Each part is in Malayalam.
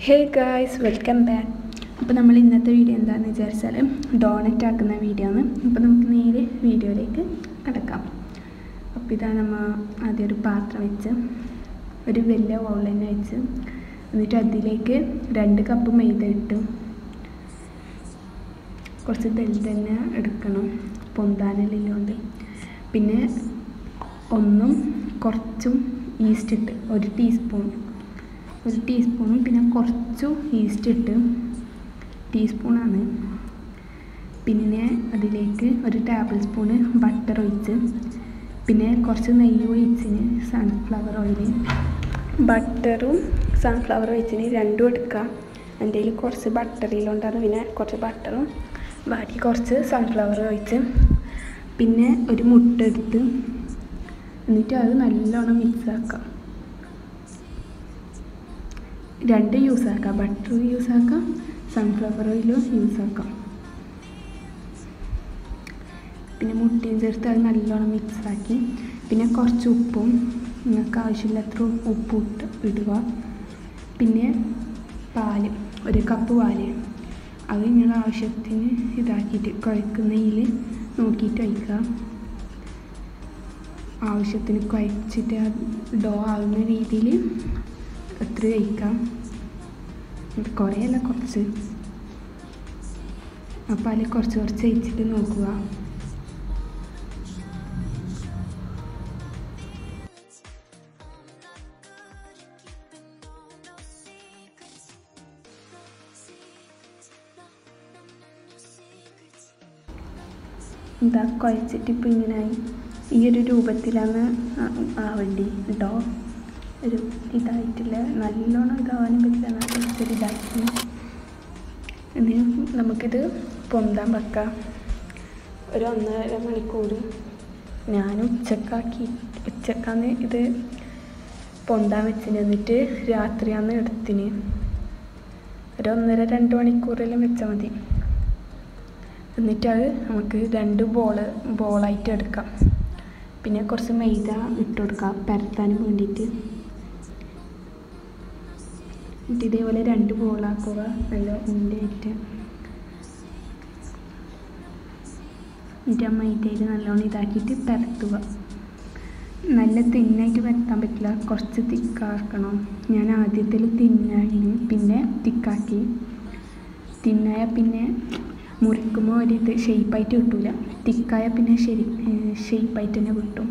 ഹേ ഗായ്സ് വെൽക്കം ബാക്ക് അപ്പോൾ നമ്മൾ ഇന്നത്തെ വീഡിയോ എന്താണെന്ന് വിചാരിച്ചാൽ ഡോണറ്റ് ആക്കുന്ന വീഡിയോ ആണ് അപ്പോൾ നമുക്ക് നേരെ വീഡിയോയിലേക്ക് കടക്കാം അപ്പോൾ ഇതാ നമ്മൾ ആദ്യം ഒരു പാത്രം വെച്ച് ഒരു വലിയ ബൗൾ തന്നെ വെച്ച് എന്നിട്ട് അതിലേക്ക് രണ്ട് കപ്പ് മൈദ ഇട്ട് കുറച്ച് തെല്ല് തന്നെ എടുക്കണം പൊന്താനെല്ലില്ലോണ്ട് പിന്നെ ഒന്നും കുറച്ചും ഈസ്റ്റ് ഇട്ട് ഒരു ടീസ്പൂൺ ഒരു ടീസ്പൂണും പിന്നെ കുറച്ചു ഈസ്റ്റ് ഇട്ട് ടീസ്പൂണാണ് പിന്നെ അതിലേക്ക് ഒരു ടേബിൾ സ്പൂണ് ബട്ടർ ഒഴിച്ച് പിന്നെ കുറച്ച് നെയ്യ് ഒഴിച്ചിന് സൺഫ്ലവർ ഓയിൽ ബട്ടറും സൺഫ്ലവർ ഒഴിച്ചിന് രണ്ടും എടുക്കാം എൻ്റെ കയ്യിൽ കുറച്ച് ബട്ടറിലുണ്ടായിരുന്നു പിന്നെ കുറച്ച് ബട്ടറും ബാക്കി കുറച്ച് സൺഫ്ലവർ ഒഴിച്ച് പിന്നെ ഒരു മുട്ട എടുത്ത് എന്നിട്ട് അത് നല്ലോണം മിക്സ് ആക്കാം രണ്ട് യൂസ് ആക്കാം ബട്ടർ യൂസ് ആക്കാം സൺഫ്ലവർ ഓയിലും യൂസ് ആക്കാം പിന്നെ മുട്ടയും ചേർത്ത് അത് നല്ലോണം മിക്സ് ആക്കി പിന്നെ കുറച്ച് ഉപ്പും നിങ്ങൾക്ക് ആവശ്യമില്ലാത്ര ഉപ്പ് ഇട്ട് ഇടുക പിന്നെ പാല് ഒരു കപ്പ് പാല് അത് നിങ്ങളുടെ ആവശ്യത്തിന് ഇതാക്കിയിട്ട് കുഴക്കുന്നതിൽ നോക്കിയിട്ട് ഒഴിക്കുക ആവശ്യത്തിന് കുഴച്ചിട്ട് ഡോ ആവുന്ന രീതിയിൽ എത്ര കഴിക്കാം കുറേ അല്ല കുറച്ച് അപ്പോൾ അതിൽ കുറച്ച് കുറച്ച് കഴിച്ചിട്ട് നോക്കുക എന്താ കുഴച്ചിട്ട് ഇപ്പം ഇങ്ങനായി ഈ ഒരു രൂപത്തിലാണ് ആവേണ്ടി കേട്ടോ ഒരു ഇതായിട്ടില്ല നല്ലോണം ഇതാവാനും പറ്റില്ല നല്ല ഇച്ചിരി ഇതാക്കി ഇനി നമുക്കിത് പൊന്താൻ വെക്കാം ഒരു ഒന്നര മണിക്കൂർ ഞാൻ ഉച്ചക്കാക്കി ഉച്ചക്കാന്ന് ഇത് പൊന്താൻ വെച്ചിന് എന്നിട്ട് രാത്രിയാന്ന് എടുത്തിന് ഒരു ഒന്നര രണ്ട് മണിക്കൂറെല്ലാം വെച്ചാൽ മതി എന്നിട്ട് അത് നമുക്ക് രണ്ട് ബോള് ബോളായിട്ട് എടുക്കാം പിന്നെ കുറച്ച് മൈദ ഇട്ട് കൊടുക്കാം പരത്താനും വേണ്ടിയിട്ട് എന്നിട്ട് ഇതേപോലെ രണ്ട് ബോളാക്കുക നല്ല ഉണ്ടയായിട്ട് എന്നിട്ട് ആ മൈദയിൽ നല്ലോണം ഇതാക്കിയിട്ട് പരത്തുക നല്ല തിന്നായിട്ട് പരത്താൻ പറ്റില്ല കുറച്ച് തിക്കാക്കണം ഞാൻ ആദ്യത്തിൽ തിന്നായി പിന്നെ തിക്കാക്കി തിന്നായ പിന്നെ മുറിക്കുമ്പോൾ ഒരു ഇത് ഷേപ്പായിട്ട് കിട്ടൂല തിക്കായ പിന്നെ ശരി ഷേപ്പായിട്ട് തന്നെ കിട്ടും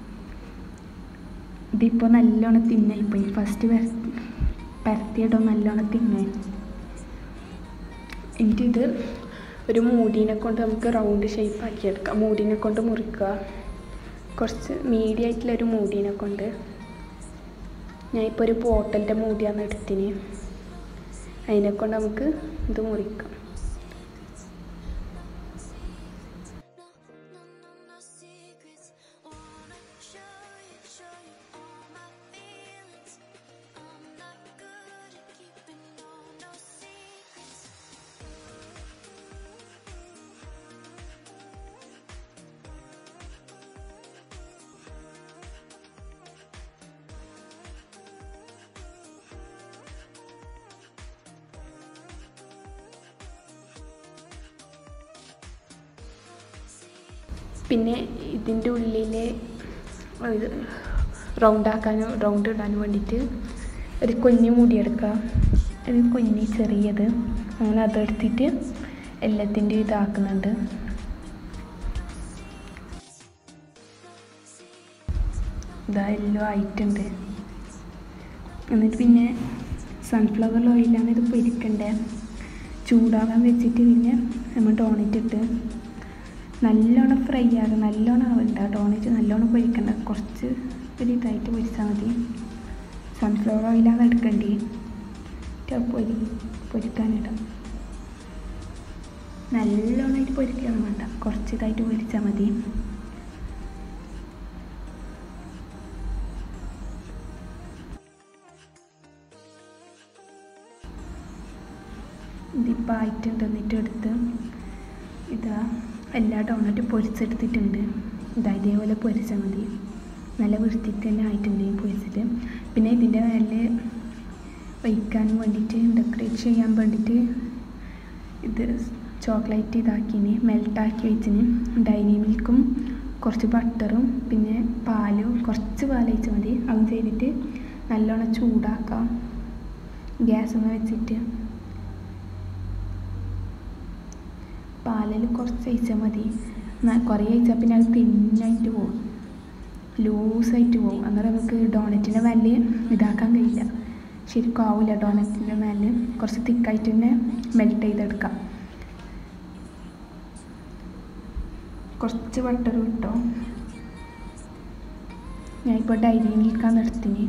ഇതിപ്പോൾ നല്ലോണം തിന്നായിപ്പോയി ഫസ്റ്റ് പരത്തിയിടോ നല്ലോണം തിന്നായി എന്നിട്ട് ഇത് ഒരു മൂടീനെ കൊണ്ട് നമുക്ക് റൗണ്ട് ഷേപ്പാക്കി എടുക്കാം മൂടീനെ കൊണ്ട് മുറിക്കുക കുറച്ച് മീഡിയം ആയിട്ടുള്ള ഒരു മൂടീനെ കൊണ്ട് ഞാനിപ്പോൾ ഒരു ബോട്ടലിൻ്റെ മൂടിയാണ് എടുത്തിന് അതിനെ കൊണ്ട് നമുക്ക് ഇത് മുറിക്കാം പിന്നെ ഇതിൻ്റെ ഉള്ളിൽ റൗണ്ട് ആക്കാനും റൗണ്ട് ഇടാനും വേണ്ടിയിട്ട് ഒരു കുഞ്ഞു മുടി എടുക്കുക ഒരു കുഞ്ഞി ചെറിയത് അങ്ങനെ അതെടുത്തിട്ട് എല്ലാത്തിൻ്റെ ഇതാക്കുന്നുണ്ട് ഇതാ എല്ലാം ആയിട്ടുണ്ട് എന്നിട്ട് പിന്നെ സൺഫ്ലവർ ഓയിലാണ് ഇത് പൊരിക്കണ്ടേ ചൂടാകാൻ വെച്ചിട്ട് പിന്നെ നമ്മൾ ഡോണറ്റ് ഇട്ട് നല്ലോണം ഫ്രൈ ആകും നല്ലോണം ആവണ്ട ഡോണറ്റ് നല്ലോണം പൊരിക്കണ്ട കുറച്ച് ഒരു ഇതായിട്ട് പൊരിച്ചാൽ മതി സൺഫ്ലവർ ഓയിലാണ് എടുക്കേണ്ടി പൊരി പൊരിക്കാനിടാം നല്ലോണമായിട്ട് പൊരിക്കണം വേണ്ട കുറച്ച് ഇതായിട്ട് പൊരിച്ചാൽ മതി ഇതിപ്പോൾ ആയിട്ടുണ്ട് എന്നിട്ട് എടുത്ത് ഇതാ എല്ലാ ഡോണറ്റും പൊരിച്ചെടുത്തിട്ടുണ്ട് ഇതാ ഇതേപോലെ പൊരിച്ചാൽ മതി നല്ല വൃത്തിക്ക് തന്നെ ആയിട്ടുണ്ട് ഈ പൊരിച്ചിട്ട് പിന്നെ ഇതിൻ്റെ മേലെ ഒഴിക്കാൻ വേണ്ടിയിട്ട് ഡെക്കറേറ്റ് ചെയ്യാൻ വേണ്ടിയിട്ട് ഇത് ചോക്ലേറ്റ് ഇതാക്കിന് മെൽട്ടാക്കി വെച്ചിന് ഡൈനി മിൽക്കും കുറച്ച് ബട്ടറും പിന്നെ പാലും കുറച്ച് പാൽ ഒഴിച്ചാൽ മതി അതും ചെയ്തിട്ട് നല്ലോണം ചൂടാക്കാം ഗ്യാസ് വെച്ചിട്ട് പാലിൽ കുറച്ച് ഒഴിച്ചാൽ മതി ന- കുറേ ഒഴിച്ചാൽ പിന്നെ അത് തിന്നായിട്ട് പോകും ലൂസായിട്ട് പോകും അന്നേരം നമുക്ക് ഡോണറ്റിൻ്റെ മേലെ ഇതാക്കാൻ കഴിയില്ല ശരിക്കും ആവില്ല ഡോണറ്റിൻ്റെ മേലെ കുറച്ച് തിക്കായിട്ട് തന്നെ മെൽറ്റ് ചെയ്തെടുക്കാം കുറച്ച് ബട്ടർ കിട്ടോ ഞാനിപ്പോൾ ഡയറി മിൽക്കാൻ നിർത്തിന്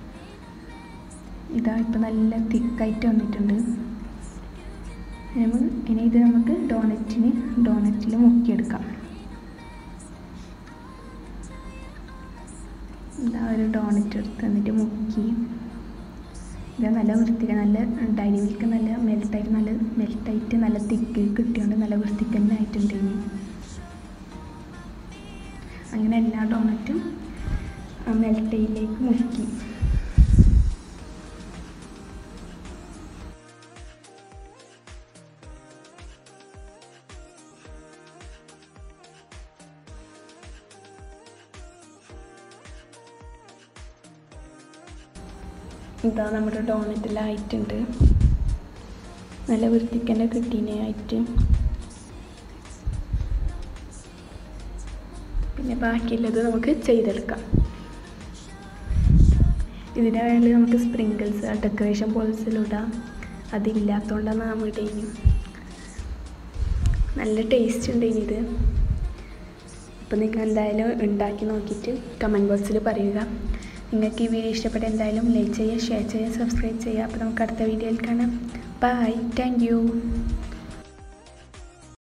ഇതാ ഇപ്പം നല്ല തിക്കായിട്ട് വന്നിട്ടുണ്ട് നമ്മൾ ഇനി ഇത് നമുക്ക് ഡോണറ്റിന് ഡോണറ്റിൽ മുക്കിയെടുക്കാം ഇതാ ഒരു ഡോണറ്റ് എടുത്ത് എന്നിട്ട് മുക്കി ഇത് നല്ല വൃത്തിക്ക് നല്ല ഡയറി മിൽക്ക് നല്ല മെൽട്ടായിട്ട് നല്ല മെൽട്ടായിട്ട് നല്ല തിക്ക് കിട്ടിയോണ്ട് നല്ല വൃത്തിക്ക് തന്നെ ആയിട്ടുണ്ട് ഇനി അങ്ങനെ എല്ലാ ഡോണറ്റും ആ മെൽറ്റയിലേക്ക് മുക്കി ഇതാ നമ്മുടെ ഡോണറ്റെല്ലാം ആയിട്ടുണ്ട് നല്ല വൃത്തിക്ക് തന്നെ കിട്ടീനെ ആയിട്ട് പിന്നെ ബാക്കിയുള്ളത് നമുക്ക് ചെയ്തെടുക്കാം ഇതിൻ്റെ വേണ്ടി നമുക്ക് സ്പ്രിങ്കിൾസ് ഡെക്കറേഷൻ ബോൾസിലിടാം അതില്ലാത്തതുകൊണ്ടാണ് നമ്മൾ ഇടയിന് നല്ല ടേസ്റ്റ് ഉണ്ട് ഇനി ഇത് അപ്പോൾ നിങ്ങൾ എന്തായാലും ഉണ്ടാക്കി നോക്കിയിട്ട് കമൻറ്റ് ബോക്സിൽ പറയുക നിങ്ങൾക്ക് ഈ വീഡിയോ ഇഷ്ടപ്പെട്ട എന്തായാലും ലൈക്ക് ചെയ്യുക ഷെയർ ചെയ്യുക സബ്സ്ക്രൈബ് ചെയ്യുക അപ്പോൾ നമുക്ക് അടുത്ത വീഡിയോയിൽ കാണാം ബൈ താങ്ക് യു